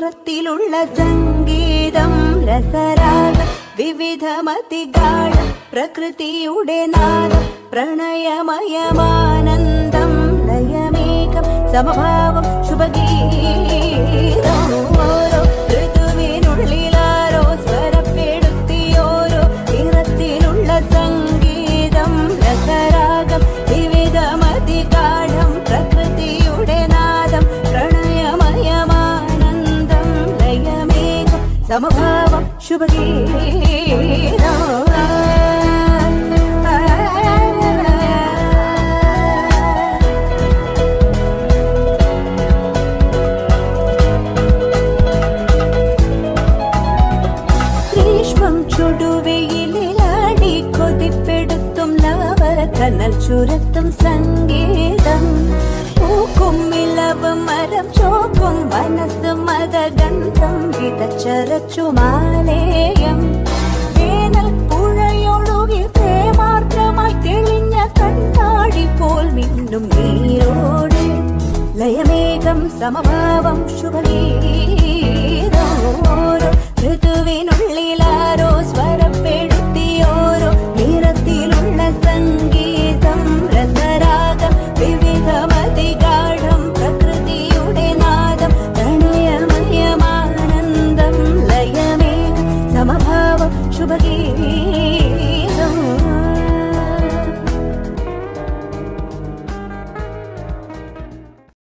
രൂപത്തിലുള്ള സംഗീതം രസരാഗം വിവിധമതികാളം പ്രകൃതിയുടെ നാദം പ്രണയമയമാനന്ദം ലയമേകം സമഭാവം ശുഭഗീതം ഓരോ ഋതുവിനുള്ളിലാരോ സ്വരപ്പെടുത്തിയോരോ നിറത്തിലുള്ള സംഗീതം രസരാഗം വിവിധമതികാഠം പ്രകൃതിയുടെ നാദം പ്രണയമയമാനന്ദം ലയമേകം സമഭാവം ശുഭഗീതം ഗ്രീഷ്മം ചുടുവെയിലാടി കൊതിപ്പെടുത്തും ലവകനൽ ചുരത്തും സംഗീതം പൂക്കും ഇലവ് മരം ചോക്കും മനസ്സ് മതഗന്ധം വിതച്ചരച്ചു മാലേയം വേനൽ പുഴയൊഴുകി പ്രേമാർദ്രമായി തെളിഞ്ഞ കണ്ണാടി പോൽ മിന്നും നീരോട് ലയമേകം സമഭാവം ശുഭഗീതം ഓരോ ഋതുവിനുള്ളിലാരോ സ്വരപ്പെടുത്തിയോരോ നിറത്തിലുള്ള സംഗീതം രസരാഗം വിവിധമതികാഠം പ്രകൃതിയുടെ നാദം പ്രണയമയമാനന്ദം ലയമേകം സമഭാവം ശുഭഗീതം